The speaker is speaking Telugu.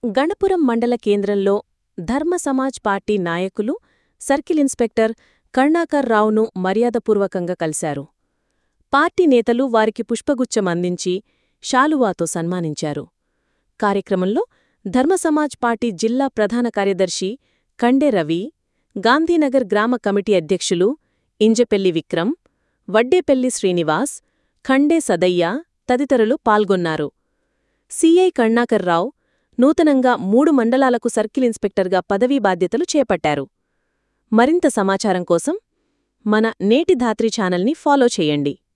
గణపురం మండల కేంద్రంలో ధర్మ సమాజ్ పార్టీ నాయకులు సర్కిల్ ఇన్స్పెక్టర్ కర్ణాకర్ రావును మర్యాదపూర్వకంగా కలిశారు పార్టీ నేతలు వారికి పుష్పగుచ్చం అందించి శాలువాతో సన్మానించారు కార్యక్రమంలో ధర్మసమాజ్ పార్టీ జిల్లా ప్రధాన కార్యదర్శి కండె రవి గాంధీనగర్ గ్రామ కమిటీ అధ్యక్షులు ఇంజెపెల్లి విక్రమ్ వడ్డేపెల్లి శ్రీనివాస్ ఖండే సదయ్య తదితరులు పాల్గొన్నారు సిఐ కర్ణాకర్రావు నూతనంగా మూడు మండలాలకు సర్కిల్ ఇన్స్పెక్టర్గా పదవీ బాధ్యతలు చేపట్టారు మరింత సమాచారం కోసం మన నేటి ధాత్రి ఛానల్ని ఫాలో చేయండి